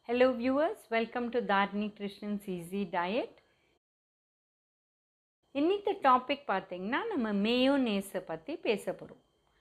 Hello viewers, welcome to Dharni Krishnan's Easy Diet. இன்னித்த topic பார்த்தீங்கன்னா நம்ம மேயோனேஸை பற்றி பேச போகிறோம்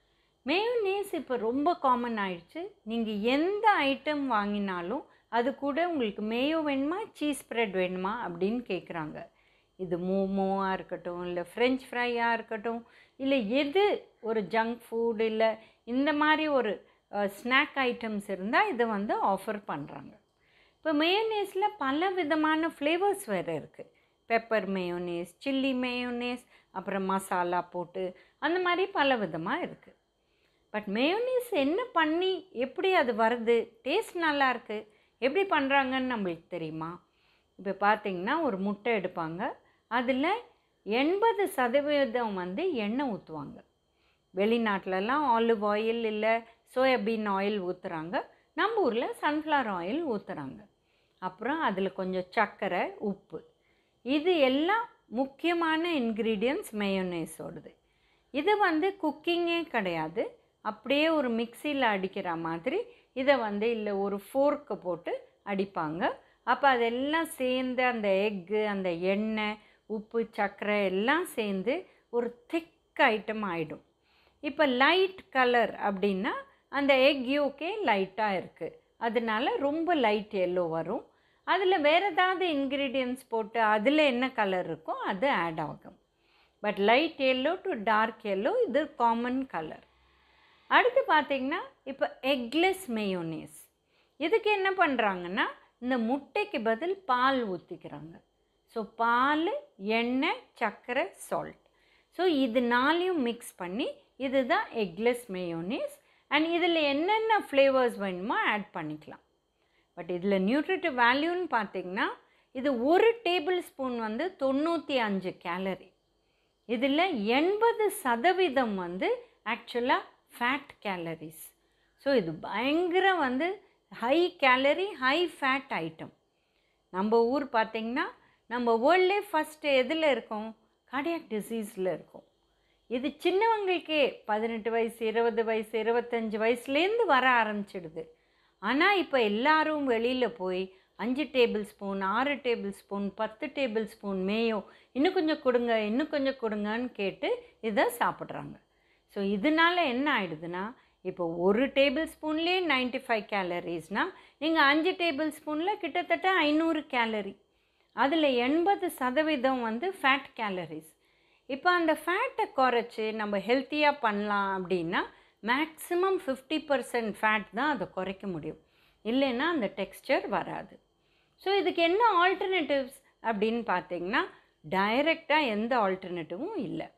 மேயோனேஸ் இப்போ ரொம்ப காமன் ஆயிடுச்சு நீங்கள் எந்த ஐட்டம் வாங்கினாலும் அது கூட உங்களுக்கு மேயோ வேணுமா சீஸ் ஸ்ப்ரெட் வேணுமா அப்படின்னு கேட்குறாங்க இது மோமோவாக இருக்கட்டும் இல்லை ஃப்ரெஞ்ச் ஃப்ரையாக இருக்கட்டும் இல்லை எது ஒரு ஜங்க் ஃபுட் இல்லை இந்த மாதிரி ஒரு ஸ்நாக் ஐட்டம்ஸ் இருந்தால் இதை வந்து ஆஃபர் பண்ணுறாங்க இப்போ மேயோனேஸில் பல விதமான ஃப்ளேவர்ஸ் வேறு இருக்குது பெப்பர் மேயோனேஸ் சில்லி மேயோனேஸ் அப்புறம் மசாலா போட்டு அந்த மாதிரி பல விதமாக இருக்குது பட் மேயோனேஸ் என்ன பண்ணி எப்படி அது வருது டேஸ்ட் நல்லா இருக்குது எப்படி பண்ணுறாங்கன்னு நம்மளுக்கு தெரியுமா இப்போ பார்த்தீங்கன்னா ஒரு முட்டை எடுப்பாங்க அதில் எண்பது சதவீதம் வந்து எண்ணெய் ஊற்றுவாங்க வெளிநாட்டிலலாம் ஆலிவ் ஆயில் இல்லை சோயாபீன் ஆயில் ஊற்றுறாங்க நம்ம ஊரில் சன்ஃப்ளவர் ஆயில் ஊற்றுறாங்க அப்புறம் அதில் கொஞ்சம் சர்க்கரை உப்பு இது எல்லாம் முக்கியமான இன்க்ரீடியன்ட்ஸ் மேயோனேஸோடது இது வந்து குக்கிங்கே கிடையாது அப்படியே ஒரு மிக்சியில் அடிக்கிற மாதிரி இதை வந்து இல்லை ஒரு ஃபோர்க்கை போட்டு அடிப்பாங்க அப்போ அதெல்லாம் சேர்ந்து அந்த எக்கு அந்த எண்ணெய் உப்பு சர்க்கரை எல்லாம் சேர்ந்து ஒரு திக் ஐட்டம் ஆகிடும் இப்போ லைட் கலர் அப்படின்னா அந்த எக் யூக்கே லைட்டாக இருக்குது அதனால ரொம்ப லைட் எல்லோ வரும் அதில் வேறு ஏதாவது இன்க்ரீடியன்ஸ் போட்டு அதில் என்ன கலர் இருக்கோ அது ஆட் ஆகும் but light yellow to dark yellow இது காமன் கலர் அடுத்து பார்த்திங்கன்னா இப்போ எக்லெஸ் மேயோனேஸ் இதுக்கு என்ன பண்ணுறாங்கன்னா இந்த முட்டைக்கு பதில் பால் ஊற்றிக்கிறாங்க ஸோ பால் எண்ணெய் சர்க்கரை சால்ட் ஸோ இது நாளையும் மிக்ஸ் பண்ணி இதுதான் எக்லெஸ் மேயோனேஸ் அண்ட் இதில் என்னென்ன ஃப்ளேவர்ஸ் வேணுமோ ஆட் பண்ணிக்கலாம் பட் இதில் நியூட்ரிட்டிவ் வேல்யூன்னு பார்த்தீங்கன்னா இது ஒரு டேபிள் ஸ்பூன் வந்து தொண்ணூற்றி அஞ்சு கேலரி இதில் எண்பது சதவீதம் வந்து ஆக்சுவலாக ஃபேட் கேலரிஸ் ஸோ இது பயங்கர வந்து high calorie high fat item நம்ம ஊர் பார்த்திங்கன்னா நம்ம வேர்ல்ட்லே ஃபஸ்ட்டு எதில் இருக்கோம் கார்டியாக் டிசீஸில் இருக்கும் இது சின்னவங்களுக்கே பதினெட்டு வயசு இருபது வயசு இருபத்தஞ்சி வயசுலேருந்து வர ஆரம்பிச்சிடுது ஆனால் இப்போ எல்லாரும் வெளியில் போய் அஞ்சு டேபிள் ஸ்பூன் ஆறு டேபிள் ஸ்பூன் பத்து டேபிள் ஸ்பூன் மேயோ இன்னும் கொஞ்சம் கொடுங்க இன்னும் கொஞ்சம் கொடுங்கன்னு கேட்டு இதை சாப்பிட்றாங்க ஸோ இதனால் என்ன ஆயிடுதுன்னா இப்போ ஒரு டேபிள் ஸ்பூன்லேயே நைன்டி ஃபைவ் கேலரிஸ்னால் நீங்கள் அஞ்சு டேபிள் ஸ்பூனில் கிட்டத்தட்ட ஐநூறு கேலரி அதில் எண்பது சதவீதம் வந்து ஃபேட் கேலரிஸ் இப்போ அந்த ஃபேட்டை குறைச்சி நம்ம ஹெல்த்தியாக பண்ணலாம் அப்படின்னா மேக்ஸிமம் ஃபிஃப்டி பர்சன்ட் ஃபேட் தான் அதை குறைக்க முடியும் இல்லைன்னா அந்த டெக்ஸ்டர் வராது ஸோ இதுக்கு என்ன ஆல்டர்னேட்டிவ்ஸ் அப்படின்னு பார்த்தீங்கன்னா டைரெக்டாக எந்த ஆல்டர்னேட்டிவும் இல்லை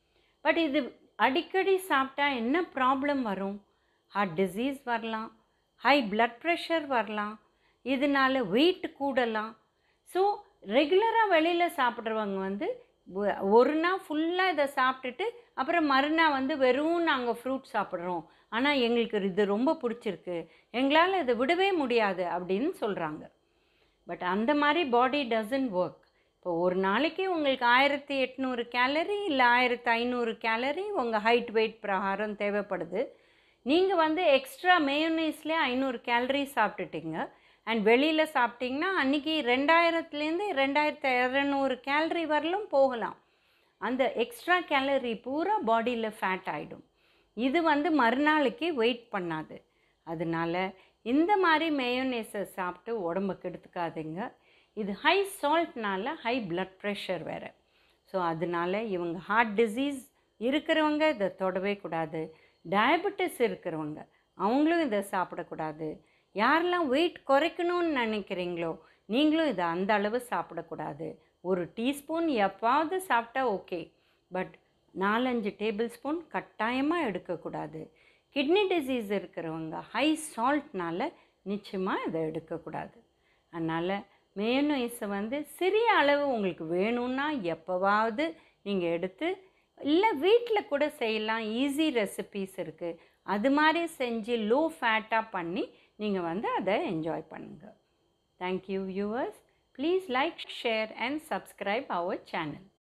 பட் இது அடிக்கடி சாப்பிட்டா என்ன ப்ராப்ளம் வரும் ஹார்ட் டிசீஸ் வரலாம் ஹை பிளட் ப்ரெஷர் வரலாம் இதனால் வெயிட் கூடலாம் ஸோ ரெகுலராக வெளியில் சாப்பிட்றவங்க வந்து ஒரு நாள் ஃபுல்லாக இதை சாப்பிட்டுட்டு அப்புறம் மறுநாள் வந்து வெறும் நாங்கள் ஃப்ரூட் சாப்பிட்றோம் ஆனால் எங்களுக்கு இது ரொம்ப பிடிச்சிருக்கு எங்களால் இதை விடவே முடியாது அப்படின்னு சொல்கிறாங்க பட் அந்த மாதிரி பாடி டசன்ட் ஒர்க் இப்போ ஒரு நாளைக்கு உங்களுக்கு ஆயிரத்தி எட்நூறு கேலரி இல்லை ஆயிரத்தி ஐநூறு கேலரி உங்கள் ஹைட் வெயிட் பிரகாரம் தேவைப்படுது நீங்கள் வந்து எக்ஸ்ட்ரா மேயோனைஸ்லேயே ஐநூறு கேலரி சாப்பிட்டுட்டீங்க அண்ட் வெளியில் சாப்பிட்டிங்கன்னா அன்றைக்கி ரெண்டாயிரத்துலேருந்து ரெண்டாயிரத்து இரநூறு கேலரி வரலும் போகலாம் அந்த எக்ஸ்ட்ரா கேலரி பூரா பாடியில் ஃபேட் ஆகிடும் இது வந்து மறுநாளைக்கு வெயிட் பண்ணாது அதனால் இந்த மாதிரி மேயோனேஸை சாப்பிட்டு உடம்புக்கு எடுத்துக்காதீங்க இது ஹை சால்ட்னால ஹை பிளட் ப்ரெஷர் வேறு ஸோ அதனால் இவங்க ஹார்ட் டிசீஸ் இருக்கிறவங்க இதை தொடவே கூடாது டயபெட்டிஸ் இருக்கிறவங்க அவங்களும் இதை சாப்பிடக்கூடாது யாரெல்லாம் வெயிட் குறைக்கணும்னு நினைக்கிறீங்களோ நீங்களும் இதை அந்த அளவு சாப்பிடக்கூடாது ஒரு டீஸ்பூன் எப்பாவது சாப்பிட்டா ஓகே பட் நாலஞ்சு டேபிள் ஸ்பூன் கட்டாயமாக எடுக்கக்கூடாது கிட்னி டிசீஸ் இருக்கிறவங்க ஹை சால்ட்னால நிச்சயமாக இதை எடுக்கக்கூடாது அதனால் மேயோனைஸை வந்து சிறிய அளவு உங்களுக்கு வேணும்னா எப்போவாவது நீங்கள் எடுத்து இல்லை வீட்டில் கூட செய்யலாம் ஈஸி ரெசிபீஸ் இருக்குது அது மாதிரி செஞ்சு லோ ஃபேட்டாக பண்ணி நீங்கள் வந்து அதை என்ஜாய் பண்ணுங்கள் thank you viewers please like share and subscribe our channel